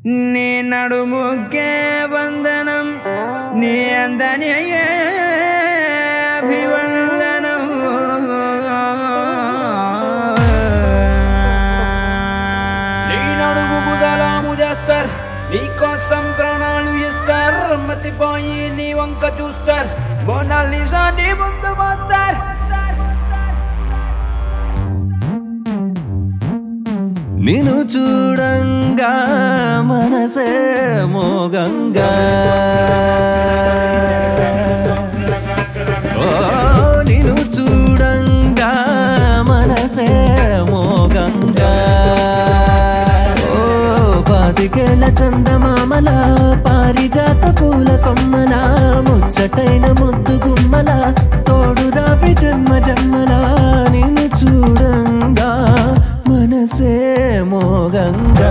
నీ నడుముకే వందనం నీ అందని అభివందనం నీ నడుము బుదలాము చేస్తారు నీకోసం ప్రాణాలు ఇస్తారు మతిపోయి నీ వంక చూస్తారు మోనాలిసా నీ ముందు పోస్తారు నిన్ను చూడంగా మనసే మోగంగా ఓ నిన్ను చూడంగా మనసే మోగంగా ఓ పాతికేళ్ల చందమామల పారిజాత పూల కొమ్మల ముచ్చటైన ముద్దు గుమ్మల తోడు రావి జన్మ జన్మల నిన్ను చూడంగా మనసే మోగంగా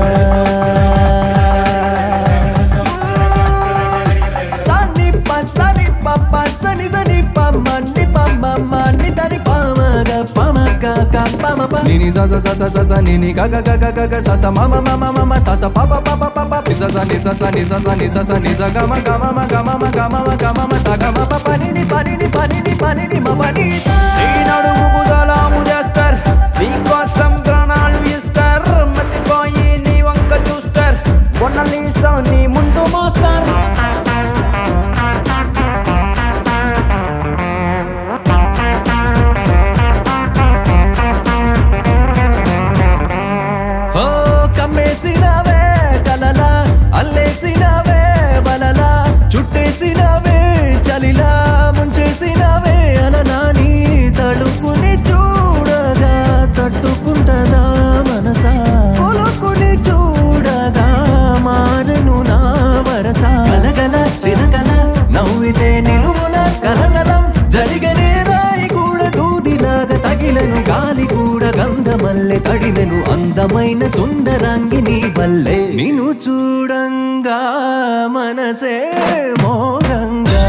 సని ప సని ప ప సని సని ప మని ప మ మని దని ప మ గ ప మ గ గ ప మ ప ని ని స స స స స స ని ని గ గ గ గ గ గ స స మ మ మ మ మ మ స స ప ప ప ప ప ప పి స స ని స స ని స స ని స స ని స గ మ గ మ మ గ మ మ గ మ మ గ మ మ స గ మ ప ప ని ని ప ని ని ప ని ని ప ని ని మ ప ని స నీ నడుము బుదలాము చేస్తారు నీకోసం ప్రాణాలు ఇస్తారు మతిపోయి నీ వంక చూస్తారు మోనాలిసా నీ ముందు మోస్తారు ఓ కమ్మేసినవే కలలా అల్లేసినవే బలలా చుట్టేసినవే చలిలా ముంచేసినవే అలలా నీ తడుకుని చూడగా తట్టుకుంటదా మనసా కొలుకుని చూడగా మారను నా వరస కలగల చిరకల నవ్వితే నిలువున కలగలం జరిగనే రాయి కూడా దూదిలాగా తగిలను గాలి కూడా గంధమల్లె తడినెను అందమైన సుందరాంగిని వల్లే నిన్ను చూడంగా మనసే మోగంగా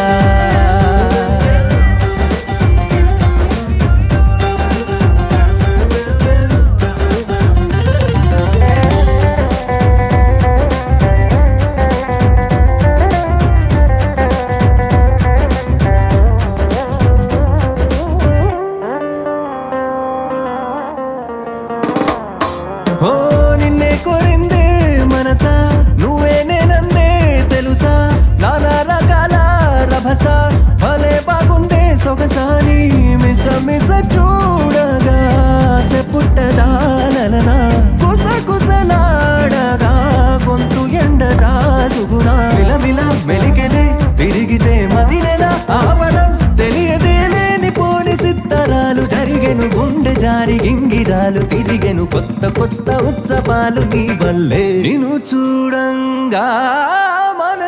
ఓ నిన్నే కోరిందే మనసా నువ్వే నేనందే తెలుసా నానా రకాల రభస భలే బాగుందే సొగసాని మిస మిస చూడగా సెపుట్టదా లలనా కుస కుసలాడగా గొంతు ఎండరా సుగుణా మిలమిల మెలికెనే తిరిగితే మదినెలా ఆవడం తెలియదే లేని పోని సిద్ధరాలు జరిగెను గుండె జారి గింగిరాలు తిరిగెను కొత్త కొత్త ఉత్సవాలు నీ వల్లే నిన్ను చూడంగా మన